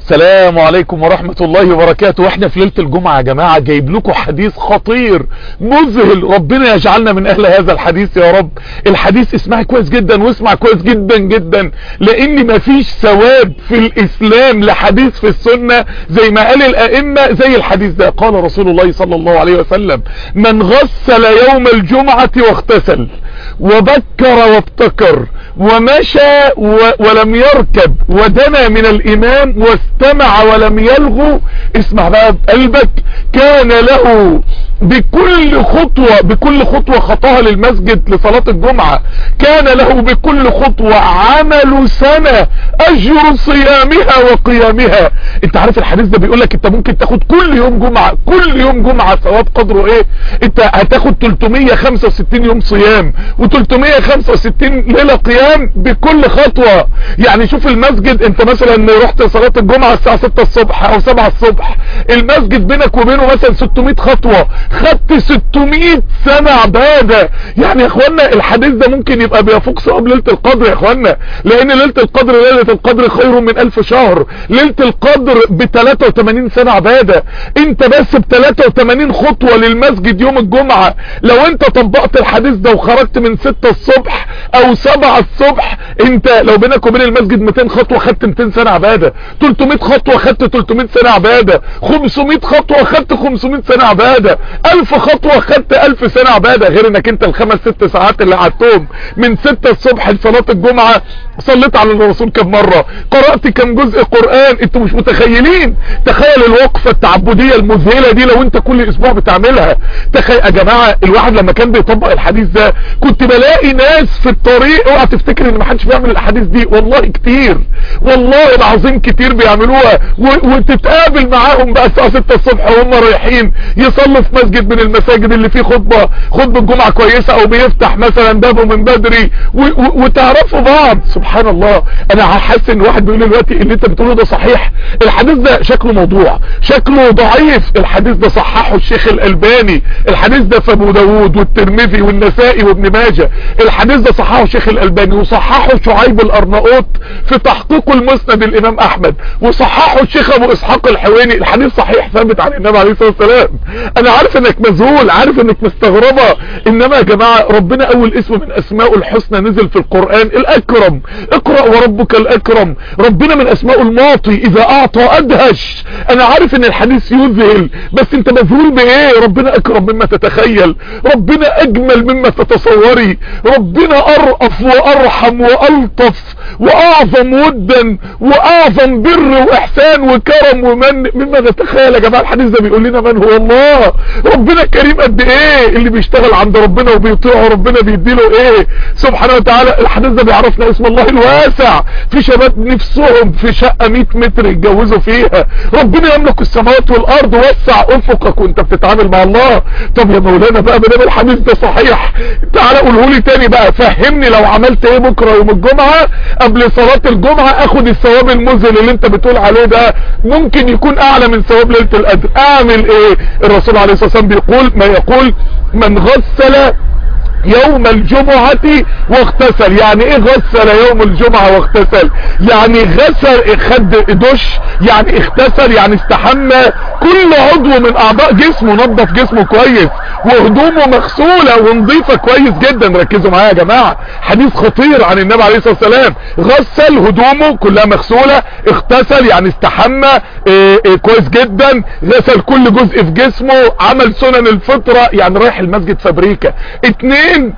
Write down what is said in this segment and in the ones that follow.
السلام عليكم ورحمة الله وبركاته واحنا في ليلة الجمعة يا جماعة جايب لكم حديث خطير مذهل ربنا يجعلنا من اهل هذا الحديث يا رب الحديث اسمعي كويس جدا واسمع كويس جدا جدا لان مفيش ثواب في الاسلام لحديث في السنة زي ما قال الائمة زي الحديث ده قال رسول الله صلى الله عليه وسلم من غسل يوم الجمعة واغتسل وبكر وابتكر ومشى و ولم يركب ودنا من الامام واستمع ولم يلغو اسمع بقى بقلبك كان له بكل خطوة بكل خطوة خطاها للمسجد لصلاة الجمعة كان له بكل خطوة عمل سنة اجر صيامها وقيامها انت عارف الحديث ده بيقولك انت ممكن تاخد كل يوم جمعة كل يوم جمعة ثواب قدره ايه انت هتاخد 365 يوم صيام و365 ليلة قيام بكل خطوة يعني شوف المسجد انت مثلا رحت صلاة الجمعة الساعة 6 الصبح او 7 الصبح المسجد بينك وبينه مثلا 600 خطوة خدت 600 سنة عبادة يعني يا اخوانا الحديث ده ممكن يبقى بيفوق ثواب ليلة القدر يا اخوانا لان ليلة القدر ليلة القدر خير من الف شهر ليلة القدر ب 83 سنة عبادة انت بس ب 83 خطوة للمسجد يوم الجمعة لو انت طبقت الحديث ده وخرجت من 6 الصبح او 7 الصبح انت لو بينك وبين المسجد 200 خطوة خدت 200 سنة عبادة 300 خطوة خدت 300 سنة عبادة 500 خطوة خدت 500 سنة عبادة 1000 خطوة خدت 1000 سنة عبادة غير انك انت الخمس ست ساعات اللي قعدتهم من 6 الصبح لصلاة الجمعة صليت على الرسول كم مرة قرأت كم جزء قرآن انتوا مش متخيلين تخيل الوقفة التعبدية المذهلة دي لو انت كل اسبوع بتعملها تخيل يا جماعة الواحد لما كان بيطبق الحديث ده كنت بلاقي ناس في الطريق اوعى تفتكر ان محدش بيعمل الاحاديث دي والله كتير والله العظيم كتير بيعملوها وتتقابل معاهم بقى الساعة 6 الصبح وهم رايحين يصلوا في مسجد من المساجد اللي فيه خطبة خطبة الجمعة كويسة او بيفتح مثلا بابه من بدري وتعرفوا بعض سبحان الله انا حاسس ان واحد بيقول دلوقتي اللي انت بتقوله ده صحيح الحديث ده شكله موضوع شكله ضعيف الحديث ده صححه الشيخ الالباني الحديث ده في ابو داود والترمذي والنسائي وابن ماجه الحديث ده صححه الشيخ الالباني وصححه شعيب الارناؤوط في تحقيق المسند الامام احمد وصححه الشيخ ابو اسحاق الحويني الحديث صحيح ثابت عن النبي عليه الصلاه والسلام انا عارف انك مذهول عارف انك مستغربه انما يا جماعه ربنا اول اسم من اسمائه الحسنى نزل في القران الاكرم اقرا وربك الاكرم ربنا من اسمائه الماطي اذا اعطى ادهش انا عارف ان الحديث يذهل بس انت مذهول بايه ربنا اكرم مما تتخيل ربنا اجمل مما تتصوري ربنا ارأف وارحم والطف واعظم ودا واعظم بر واحسان وكرم ومن مما نتخيل يا جماعه الحديث ده بيقول لنا من هو الله ربنا كريم قد ايه اللي بيشتغل عند ربنا وبيطيعه ربنا بيديله ايه سبحانه وتعالى الحديث ده بيعرفنا اسم الله الواسع في شباب نفسهم في شقه 100 متر يتجوزوا فيها ربنا يملك السماوات والارض وسع افقك وانت بتتعامل مع الله طب يا مولانا بقى بدل الحديث ده صحيح تعالى قوله لي تاني بقى فهمني لو عملت ايه بكره يوم الجمعه قبل صلاه الجمعه اخد الثواب المذهل اللي انت بتقول عليه ده ممكن يكون اعلى من ثواب ليله القدر اعمل ايه الرسول عليه الصلاه والسلام بيقول ما يقول من غسل يوم الجمعة واغتسل يعني ايه غسل يوم الجمعة واغتسل يعني غسل خد دش يعني اغتسل يعني استحمى كل عضو من اعضاء جسمه نظف جسمه كويس وهدومه مغسولة ونظيفة كويس جدا ركزوا معايا يا جماعة حديث خطير عن النبي عليه الصلاة والسلام غسل هدومه كلها مغسولة اغتسل يعني استحمى اه اه كويس جدا غسل كل جزء في جسمه عمل سنن الفطرة يعني رايح المسجد فابريكا اتنين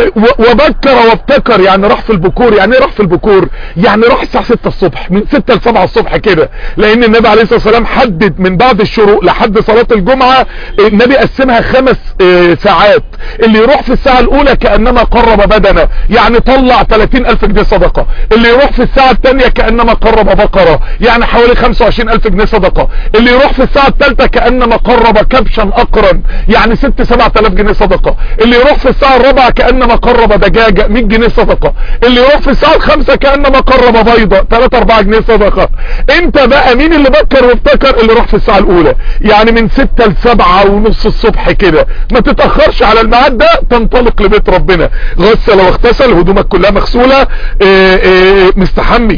وبكر وابتكر يعني راح في البكور يعني ايه راح في البكور يعني راح الساعة 6 الصبح من 6 ل 7 الصبح كده لان النبي عليه الصلاة والسلام حدد من بعد الشروق لحد صلاة الجمعة النبي قسمها خمس اه ساعات اللي يروح في الساعة الاولى كأنما قرب بدنه يعني طلع 30 الف جنيه صدقة اللي يروح في الساعة الثانية كأنما قرب بقرة يعني حوالي 25 الف جنيه صدقة اللي يروح في الساعة الثالثة كأنما قرب كبشا اقرا يعني 6 7000 جنيه صدقة اللي يروح في الساعة الرابعة كأنما قرب دجاجة 100 جنيه صدقة اللي يروح في الساعة الخامسة كأنما قرب بيضة 3 4 جنيه صدقة انت بقى مين اللي بكر وابتكر اللي راح في الساعة الاولى يعني من 6 ل 7 ونص الصبح كده ما تتأخرش على الميعاد ده تنطلق لبيت ربنا غسل واغتسل هدومك كلها مغسولة اه اه مستحمي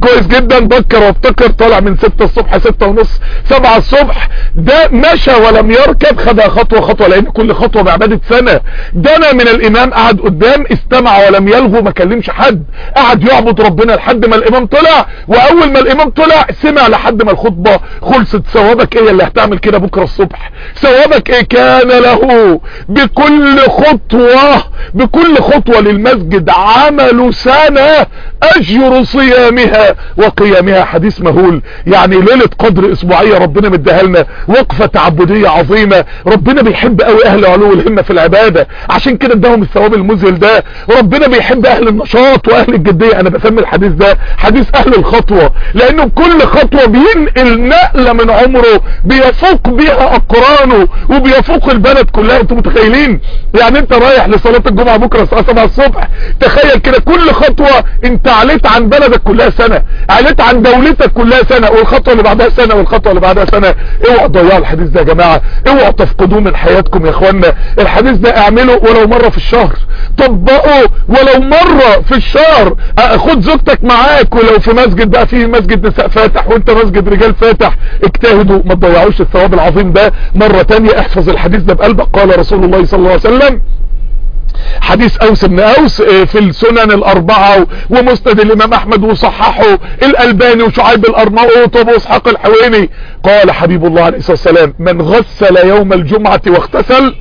كويس جدا بكر وابتكر طالع من 6 الصبح 6 ونص 7 الصبح ده مشى ولم يركب خدها خطوة خطوة لان كل خطوة بعبادة سنة دنا من الامام قعد قدام استمع ولم يلغو ما كلمش حد قعد يعبد ربنا لحد ما الامام طلع واول ما الامام طلع سمع لحد ما الخطبة خلصت ثوابك ايه اللي هتعمل كده بكرة الصبح ثوابك ايه كان له بكل خطوة بكل خطوة للمسجد عمل سنة اجر صيامها وقيامها حديث مهول يعني ليلة قدر اسبوعية ربنا مديها لنا وقفة تعبدية عظيمة ربنا بيحب قوي اهل علو الهمة في العبادة عشان كده اداهم الثواب المذهل ده ربنا بيحب اهل النشاط واهل الجدية انا بسمي الحديث ده حديث اهل الخطوة لانه بكل خطوة بينقل نقلة من عمره بيفوق بيها اقرانه وبيفوق البلد كلها انتوا متخيلين يعني انت رايح لصلاة الجمعة بكرة الساعة 7 الصبح تخيل كده كل خطوة انت عليت عن بلدك كلها سنة عليت عن دولتك كلها سنة والخطوة اللي بعدها سنة والخطوة اللي بعدها سنة اوعوا تضيعوا الحديث ده يا جماعة اوعوا تفقدوه من حياتكم يا اخوانا الحديث ده اعمله ولو مرة في الشهر طبقه ولو مرة في الشهر خد زوجتك معاك ولو في مسجد بقى فيه مسجد نساء فاتح وانت مسجد رجال فاتح اجتهدوا ما تضيعوش الثواب العظيم ده مرة تانية احفظ الحديث ده بقلبك قال رسول الله صلى الله عليه وسلم حديث اوس بن اوس في السنن الاربعة ومسند الامام احمد وصححه الالباني وشعيب الارناؤوط وابو اسحاق الحويني قال حبيب الله عليه الصلاة والسلام من غسل يوم الجمعة واغتسل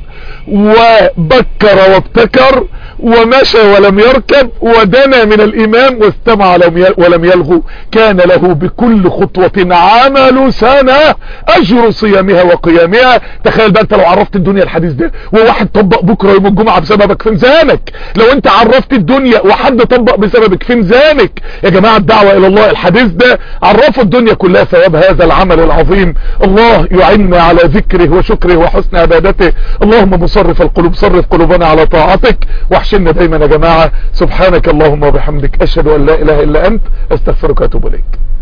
وبكر وابتكر ومشى ولم يركب ودنا من الامام واستمع ولم يلغو كان له بكل خطوة عمل سنة اجر صيامها وقيامها تخيل بقى انت لو عرفت الدنيا الحديث ده وواحد طبق بكرة يوم الجمعة بسببك في ميزانك لو انت عرفت الدنيا وحد طبق بسببك في ميزانك يا جماعة الدعوة الى الله الحديث ده عرفوا الدنيا كلها ثواب هذا العمل العظيم الله يعيننا على ذكره وشكره وحسن عبادته اللهم مصرف القلوب صرف قلوبنا على طاعتك واحشلنا دايما يا جماعة سبحانك اللهم وبحمدك اشهد ان لا اله الا انت استغفرك واتوب اليك